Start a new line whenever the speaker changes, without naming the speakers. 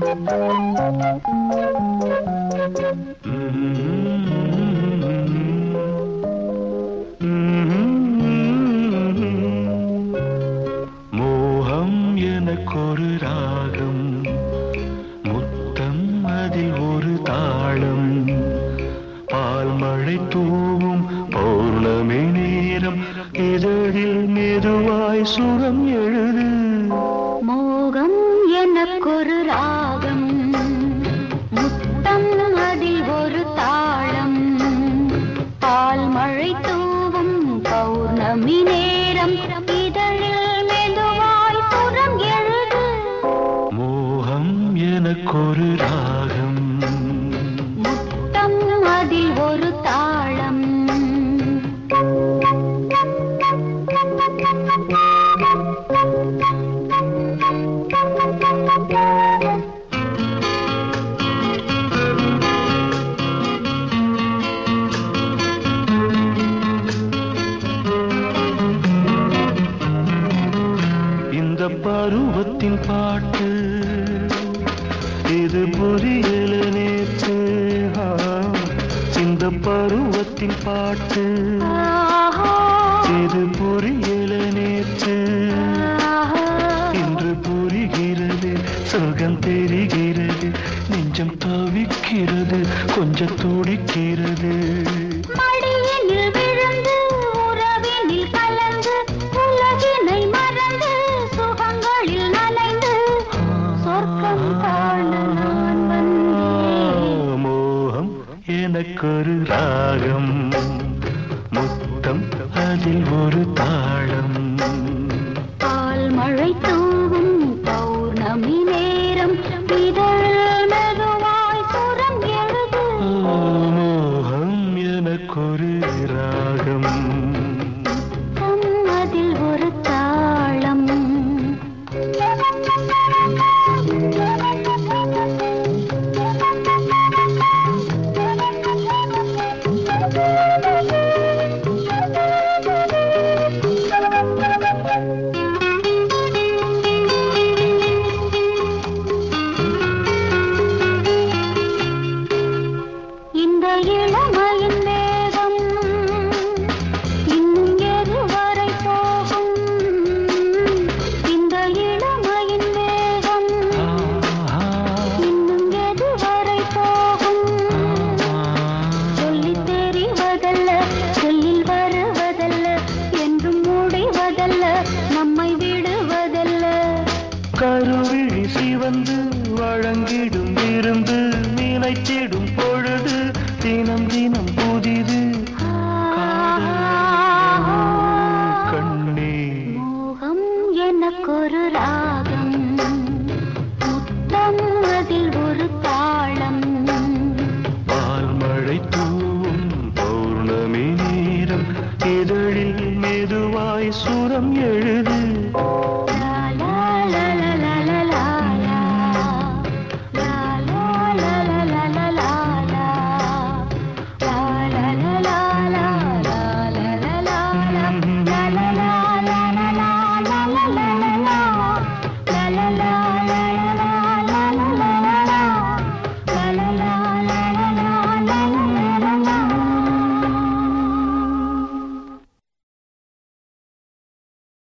மோகம் எனக்கொரு ராகம் முத்தம் அதில் ஒரு தாளம் பால் மழை தூவும் பௌர்ணமி நேரம் இதழில் மெதுவாய் சுரம் எழுது
மோகம் எனக்கொரு ராகம் முத்தம் அதில் ஒரு தாளம் பால் மழை தூவும் பௌர்ணமி நேரம் இதழில் மெதுவாய் சுரம் எழுது
மோகம் எனக்கொரு ராகம்
முத்தம் அதில் ஒரு தாளம்
இந்த பருவத்தின் பாட்டு இது புரியல நேற்று ஆ, இந்த பருவத்தின் பாட்டு
ஆஹா,
இது புரியல நேற்று
ஆஹா.
இன்று புரிகிறது சுகம் தெரிகிறது நெஞ்சம் தவிக்கிறது கொஞ்சம் துடிக்கிறது
மடியினில் விழுந்து உறவினில் கலந்து உலகினை மறந்து சுகங்களில் நனைந்து சொர்க்கம் காண நான் வந்தேன்
மோகம் எனக்கொரு ராகம் முத்தம் அதில் ஒரு தாளம்
பால் மழை தூவும் பௌர்ணமி நேரம் இதழ் மெதுவாய் சுரம் எழுது
மோகம் எனக்கொரு ராகம்
தம் அதில் ஒரு தாளம் இந்த இளமையின் வேகம் இன்னும் எதுவரை போகும் இந்த இளமையின் வேகம் இன்னும் எதுவரை போகும் சொல்லித் தெரிவதல்ல சொல்லில் வருவதல்ல என்றும் முடிவதல்ல நம்மை விடுவதல்ல
கருவிழி சிவந்து வழங்கிடும் விருந்து நினைத்திடும் பொழுது தினம் தினம் புதிது